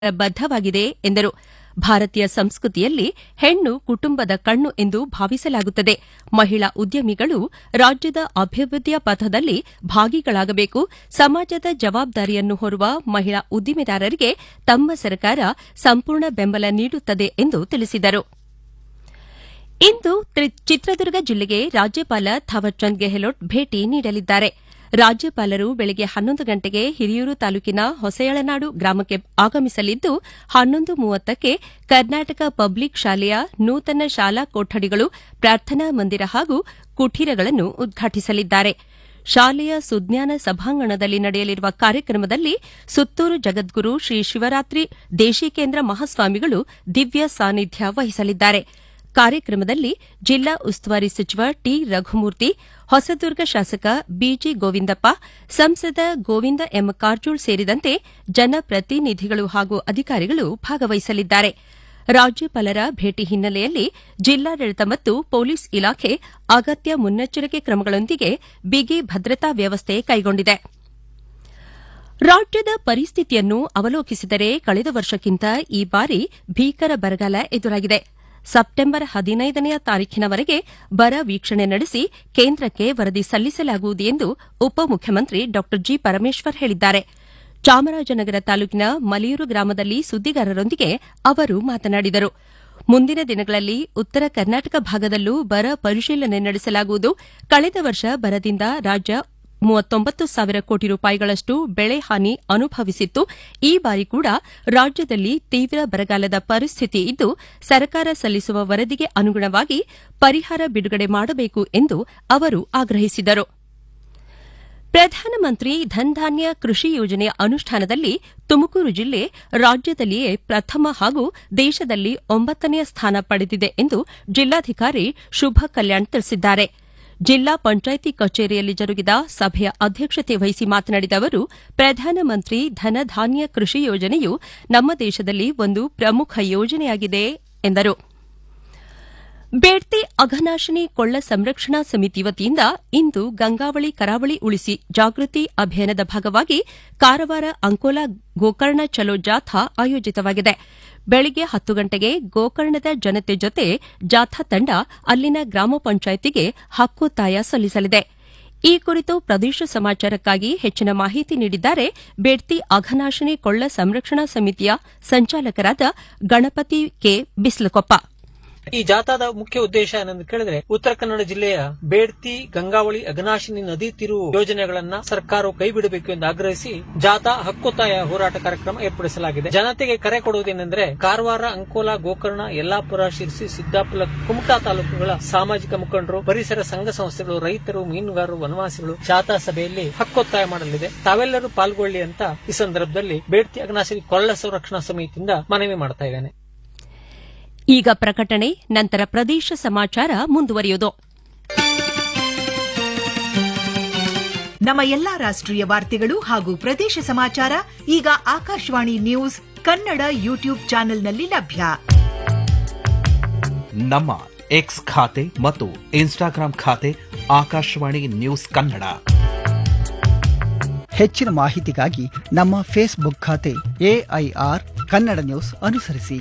ಬದ್ದವಾಗಿದೆ ಎಂದರು ಭಾರತೀಯ ಸಂಸ್ಕೃತಿಯಲ್ಲಿ ಹೆಣ್ಣು ಕುಟುಂಬದ ಕಣ್ಣು ಎಂದು ಭಾವಿಸಲಾಗುತ್ತದೆ ಮಹಿಳಾ ಉದ್ಯಮಿಗಳು ರಾಜ್ಯದ ಅಭಿವೃದ್ಧಿಯ ಪಥದಲ್ಲಿ ಭಾಗಿಗಳಾಗಬೇಕು ಸಮಾಜದ ಜವಾಬ್ದಾರಿಯನ್ನು ಹೊರುವ ಮಹಿಳಾ ಉದ್ದಿಮೆದಾರರಿಗೆ ತಮ್ಮ ಸರ್ಕಾರ ಸಂಪೂರ್ಣ ಬೆಂಬಲ ನೀಡುತ್ತದೆ ಎಂದು ತಿಳಿಸಿದರು ಇಂದು ಚಿತ್ರದುರ್ಗ ಜಿಲ್ಲೆಗೆ ರಾಜ್ಯಪಾಲ ಥಾವರ್ಚಂದ್ ಗೆಹ್ಲೋಟ್ ಭೇಟಿ ನೀಡಲಿದ್ದಾರೆ ರಾಜ್ಯಪಾಲರು ಬೆಳಗ್ಗೆ ಹನ್ನೊಂದು ಗಂಟೆಗೆ ಹಿರಿಯೂರು ತಾಲೂಕಿನ ಹೊಸಯಳನಾಡು ಗ್ರಾಮಕ್ಕೆ ಆಗಮಿಸಲಿದ್ದು ಹನ್ನೊಂದು ಮೂವತ್ತಕ್ಕೆ ಕರ್ನಾಟಕ ಪಬ್ಲಿಕ್ ಶಾಲೆಯ ನೂತನ ಶಾಲಾ ಕೊಠಡಿಗಳು ಪ್ರಾರ್ಥನಾ ಮಂದಿರ ಹಾಗೂ ಕುಟೀರಗಳನ್ನು ಉದ್ಘಾಟಿಸಲಿದ್ದಾರೆ ಶಾಲೆಯ ಸುಜ್ಞಾನ ಸಭಾಂಗಣದಲ್ಲಿ ನಡೆಯಲಿರುವ ಕಾರ್ಯಕ್ರಮದಲ್ಲಿ ಸುತ್ತೂರು ಜಗದ್ಗುರು ಶ್ರೀ ಶಿವರಾತ್ರಿ ದೇಶಿಕೇಂದ್ರ ಮಹಾಸ್ವಾಮಿಗಳು ದಿವ್ಯ ಸಾನ್ನಿಧ್ಯ ವಹಿಸಲಿದ್ದಾರೆ ಕಾರ್ಯಕ್ರಮದಲ್ಲಿ ಜಿಲ್ಲಾ ಉಸ್ತುವಾರಿ ಸಚಿವ ಟಿ ರಘುಮೂರ್ತಿ ಹೊಸದುರ್ಗ ಶಾಸಕ ಬಿಜಿ ಗೋವಿಂದಪ್ಪ ಸಂಸದ ಗೋವಿಂದ ಎಂ ಕಾರಜೋಳ್ ಸೇರಿದಂತೆ ಜನಪ್ರತಿನಿಧಿಗಳು ಹಾಗೂ ಅಧಿಕಾರಿಗಳು ಭಾಗವಹಿಸಲಿದ್ದಾರೆ ರಾಜ್ಯಪಾಲರ ಭೇಟಿ ಹಿನ್ನೆಲೆಯಲ್ಲಿ ಜಿಲ್ಲಾಡಳಿತ ಮತ್ತು ಪೊಲೀಸ್ ಇಲಾಖೆ ಅಗತ್ಯ ಮುನ್ನೆಚ್ಚರಿಕೆ ಕ್ರಮಗಳೊಂದಿಗೆ ಬಿಗಿ ಭದ್ರತಾ ವ್ಯವಸ್ಥೆ ಕೈಗೊಂಡಿದೆ ರಾಜ್ಯದ ಪರಿಸ್ಥಿತಿಯನ್ನು ಅವಲೋಕಿಸಿದರೆ ಕಳೆದ ವರ್ಷಕ್ಕಿಂತ ಈ ಬಾರಿ ಭೀಕರ ಬರಗಾಲ ಎದುರಾಗಿದೆ ಸೆಪ್ಟೆಂಬರ್ ಹದಿನೈದನೆಯ ತಾರೀಖಿನವರೆಗೆ ಬರ ವೀಕ್ಷಣೆ ನಡೆಸಿ ಕೇಂದ್ರಕ್ಕೆ ವರದಿ ಸಲ್ಲಿಸಲಾಗುವುದು ಎಂದು ಉಪಮುಖ್ಯಮಂತ್ರಿ ಡಾ ಜಿ ಪರಮೇಶ್ವರ್ ಹೇಳಿದ್ದಾರೆ ಚಾಮರಾಜನಗರ ತಾಲೂಕಿನ ಮಲಿಯೂರು ಗ್ರಾಮದಲ್ಲಿ ಸುದ್ದಿಗಾರರೊಂದಿಗೆ ಅವರು ಮಾತನಾಡಿದರು ಮುಂದಿನ ದಿನಗಳಲ್ಲಿ ಉತ್ತರ ಕರ್ನಾಟಕ ಭಾಗದಲ್ಲೂ ಬರ ಪರಿಶೀಲನೆ ನಡೆಸಲಾಗುವುದು ಕಳೆದ ವರ್ಷ ಬರದಿಂದ ರಾಜ್ಯ ಮೂವತ್ತೊಂಬತ್ತು ಸಾವಿರ ಕೋಟಿ ರೂಪಾಯಿಗಳಷ್ಟು ಬೆಳೆ ಹಾನಿ ಅನುಭವಿಸಿತ್ತು ಈ ಬಾರಿ ಕೂಡ ರಾಜ್ಯದಲ್ಲಿ ತೀವ್ರ ಬರಗಾಲದ ಪರಿಸ್ಥಿತಿ ಇದ್ದು ಸರ್ಕಾರ ಸಲ್ಲಿಸುವ ವರದಿಗೆ ಅನುಗುಣವಾಗಿ ಪರಿಹಾರ ಬಿಡುಗಡೆ ಮಾಡಬೇಕು ಎಂದು ಅವರು ಆಗ್ರಹಿಸಿದರು ಪ್ರಧಾನಮಂತ್ರಿ ಧನ್ಧಾನ್ಯ ಕೃಷಿ ಯೋಜನೆಯ ಅನುಷ್ಠಾನದಲ್ಲಿ ತುಮಕೂರು ಜಿಲ್ಲೆ ರಾಜ್ಯದಲ್ಲಿಯೇ ಪ್ರಥಮ ಹಾಗೂ ದೇಶದಲ್ಲಿ ಒಂಬತ್ತನೆಯ ಸ್ಥಾನ ಪಡೆದಿದೆ ಎಂದು ಜಿಲ್ಲಾಧಿಕಾರಿ ಶುಭ ಕಲ್ಯಾಣ್ ತಿಳಿಸಿದ್ದಾರೆ ಜಿಲ್ಲಾ ಪಂಚಾಯಿತಿ ಕಚೇರಿಯಲ್ಲಿ ಜರುಗಿದ ಸಭೆಯ ಅಧ್ಯಕ್ಷತೆ ವಹಿಸಿ ಮಾತನಾಡಿದ ಅವರು ಪ್ರಧಾನಮಂತ್ರಿ ಧನಧಾನ್ಯ ಕೃಷಿ ಯೋಜನೆಯು ನಮ್ಮ ದೇಶದಲ್ಲಿ ಒಂದು ಪ್ರಮುಖ ಯೋಜನೆಯಾಗಿದೆ ಎಂದರು ಬೇಡ್ತಿ ಅಘನಾಶಿನಿ ಕೊಳ್ಳ ಸಂರಕ್ಷಣಾ ಸಮಿತಿ ವತಿಯಿಂದ ಇಂದು ಗಂಗಾವಳಿ ಕರಾವಳಿ ಉಳಿಸಿ ಜಾಗೃತಿ ಅಭಿಯಾನದ ಭಾಗವಾಗಿ ಕಾರವಾರ ಅಂಕೋಲಾ ಗೋಕರ್ಣ ಚಲೋ ಜಾಥಾ ಆಯೋಜಿತವಾಗಿದೆ ಬೆಳಗ್ಗೆ ಹತ್ತು ಗಂಟೆಗೆ ಗೋಕರ್ಣದ ಜನತೆ ಜೊತೆ ಜಾಥಾ ತಂಡ ಅಲ್ಲಿನ ಗ್ರಾಮ ಪಂಚಾಯಿತಿಗೆ ಹಕ್ಕೊತ್ತಾಯ ಸಲ್ಲಿಸಲಿದೆ ಈ ಕುರಿತು ಪ್ರದೇಶ ಸಮಾಚಾರಕ್ಕಾಗಿ ಹೆಚ್ಚಿನ ಮಾಹಿತಿ ನೀಡಿದ್ದಾರೆ ಬೇಡ್ತಿ ಅಘನಾಶಿನಿ ಕೊಳ್ಳ ಸಂರಕ್ಷಣಾ ಸಮಿತಿಯ ಸಂಚಾಲಕರಾದ ಗಣಪತಿ ಕೆ ಬಿಸ್ಲಕೊಪ್ಪ ಈ ಜಾಥಾದ ಮುಖ್ಯ ಉದ್ದೇಶ ಏನೆಂದು ಕೇಳಿದ್ರೆ ಉತ್ತರ ಕನ್ನಡ ಜಿಲ್ಲೆಯ ಬೇಡ್ತಿ ಗಂಗಾವಳಿ ಅಘನಾಶಿನಿ ನದಿ ತಿರುವು ಯೋಜನೆಗಳನ್ನ ಸರ್ಕಾರವು ಕೈ ಬಿಡಬೇಕು ಎಂದು ಆಗ್ರಹಿಸಿ ಜಾಥಾ ಹಕ್ಕೊತ್ತಾಯ ಹೋರಾಟ ಕಾರ್ಯಕ್ರಮ ಏರ್ಪಡಿಸಲಾಗಿದೆ ಜನತೆಗೆ ಕರೆ ಕೊಡುವುದೇನೆಂದ್ರೆ ಕಾರವಾರ ಅಂಕೋಲಾ ಗೋಕರ್ಣ ಯಲ್ಲಾಪುರ ಶಿರ್ಸಿ ಸಿದ್ದಾಪುರ ಕುಮಟಾ ತಾಲೂಕುಗಳ ಸಾಮಾಜಿಕ ಮುಖಂಡರು ಪರಿಸರ ಸಂಘ ಸಂಸ್ಥೆಗಳು ರೈತರು ಮೀನುಗಾರರು ವನವಾಸಿಗಳು ಜಾಥಾ ಸಭೆಯಲ್ಲಿ ಹಕ್ಕೊತ್ತಾಯ ಮಾಡಲಿದೆ ತಾವೆಲ್ಲರೂ ಪಾಲ್ಗೊಳ್ಳಿ ಅಂತ ಈ ಸಂದರ್ಭದಲ್ಲಿ ಬೇಡ್ತಿ ಅಘನಾಶಿನಿ ಕೊಳ್ಳ ಸಂರಕ್ಷಣಾ ಸಮಿತಿಯಿಂದ ಮನವಿ ಮಾಡ್ತಾ ಇದ್ದೇನೆ ಈಗ ಪ್ರಕಟಣೆ ನಂತರ ಪ್ರದೇಶ ಸಮಾಚಾರ ಮುಂದುವರಿಯುವುದು ನಮ್ಮ ಎಲ್ಲಾ ರಾಷ್ಟ್ರೀಯ ವಾರ್ತೆಗಳು ಹಾಗೂ ಪ್ರದೇಶ ಸಮಾಚಾರ ಈಗ ಆಕಾಶವಾಣಿ ನ್ಯೂಸ್ ಕನ್ನಡ ಯೂಟ್ಯೂಬ್ ಚಾನೆಲ್ನಲ್ಲಿ ಲಭ್ಯ ನಮ್ಮ ಎಕ್ಸ್ ಖಾತೆ ಮತ್ತು ಇನ್ಸ್ಟಾಗ್ರಾಂ ಖಾತೆ ಆಕಾಶವಾಣಿ ನ್ಯೂಸ್ ಕನ್ನಡ ಹೆಚ್ಚಿನ ಮಾಹಿತಿಗಾಗಿ ನಮ್ಮ ಫೇಸ್ಬುಕ್ ಖಾತೆ ಎಐಆರ್ ಕನ್ನಡ ನ್ಯೂಸ್ ಅನುಸರಿಸಿ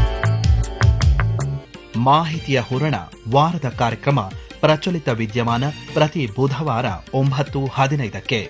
ಮಾಹಿತಿಯ ಹೂರಣ ವಾರದ ಕಾರ್ಯಕ್ರಮ ಪ್ರಚಲಿತ ವಿದ್ಯಮಾನ ಪ್ರತಿ ಬುಧವಾರ ಒಂಬತ್ತು ಹದಿನೈದಕ್ಕೆ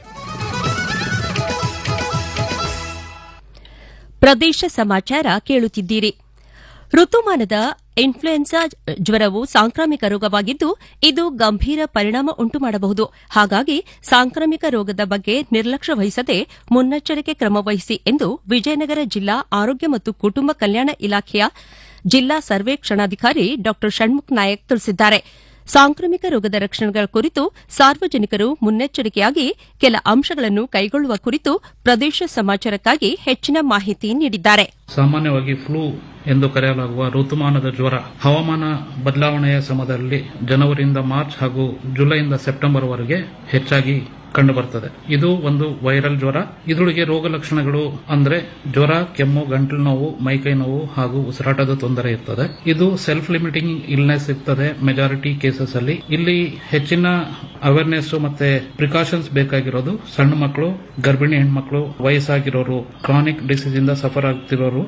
ಪ್ರದೇಶ ಸಮಾಚಾರ ಕೇಳುತ್ತಿದ್ದೀರಿ ಋತುಮಾನದ ಇನ್ಫ್ಲೂಯೆನ್ಸಾ ಜ್ವರವು ಸಾಂಕ್ರಾಮಿಕ ರೋಗವಾಗಿದ್ದು ಇದು ಗಂಭೀರ ಪರಿಣಾಮ ಉಂಟು ಮಾಡಬಹುದು ಹಾಗಾಗಿ ಸಾಂಕ್ರಾಮಿಕ ರೋಗದ ಬಗ್ಗೆ ನಿರ್ಲಕ್ಷ್ಯ ವಹಿಸದೆ ಮುನ್ನೆಚ್ಚರಿಕೆ ಕ್ರಮ ವಹಿಸಿ ಎಂದು ವಿಜಯನಗರ ಜಿಲ್ಲಾ ಆರೋಗ್ಯ ಮತ್ತು ಕುಟುಂಬ ಕಲ್ಯಾಣ ಇಲಾಖೆಯ ಜಿಲ್ಲಾ ಸರ್ವೇಕ್ಷಣಾಧಿಕಾರಿ ಡಾ ಷಣ್ಮುಖ್ ನಾಯಕ್ ತಿಳಿಸಿದ್ದಾರೆ ಸಾಂಕ್ರಾಮಿಕ ರೋಗದ ರಕ್ಷಣೆಗಳ ಕುರಿತು ಸಾರ್ವಜನಿಕರು ಮುನ್ನೆಚ್ಚರಿಕೆಯಾಗಿ ಕೆಲ ಅಂಶಗಳನ್ನು ಕೈಗೊಳ್ಳುವ ಕುರಿತು ಪ್ರದೇಶ ಸಮಾಚಾರಕ್ಕಾಗಿ ಹೆಚ್ಚಿನ ಮಾಹಿತಿ ನೀಡಿದ್ದಾರೆ ಸಾಮಾನ್ಯವಾಗಿ ಫ್ಲೂ ಎಂದು ಕರೆಯಲಾಗುವ ಋತುಮಾನದ ಜ್ವರ ಹವಾಮಾನ ಬದಲಾವಣೆಯ ಸಮಯದಲ್ಲಿ ಜನವರಿಯಿಂದ ಮಾರ್ಚ್ ಹಾಗೂ ಜುಲೈಯಿಂದ ಸೆಪ್ಟೆಂಬರ್ ವರೆಗೆ ಹೆಚ್ಚಾಗಿ ಕಂಡು ಬರ್ತದೆ ಇದು ಒಂದು ವೈರಲ್ ಜ್ವರ ಇದರೊಳಗೆ ರೋಗ ಲಕ್ಷಣಗಳು ಅಂದ್ರೆ ಜ್ವರ ಕೆಮ್ಮು ಗಂಟಲು ನೋವು ಮೈಕೈ ನೋವು ಹಾಗೂ ಉಸಿರಾಟದ ತೊಂದರೆ ಇರ್ತದೆ ಇದು ಸೆಲ್ಫ್ ಲಿಮಿಟಿಂಗ್ ಇಲ್ನೆಸ್ ಇರ್ತದೆ ಮೆಜಾರಿಟಿ ಕೇಸಸ್ ಅಲ್ಲಿ ಇಲ್ಲಿ ಹೆಚ್ಚಿನ ಅವೇರ್ನೆಸ್ ಮತ್ತೆ ಪ್ರಿಕಾಷನ್ಸ್ ಬೇಕಾಗಿರೋದು ಸಣ್ಣ ಮಕ್ಕಳು ಗರ್ಭಿಣಿ ಹೆಣ್ಮಕ್ಳು ವಯಸ್ಸಾಗಿರೋರು ಕ್ರಾನಿಕ್ ಡಿಸೀಸ್ ಇಂದ ಸಫರ್ ಆಗ್ತಿರೋರು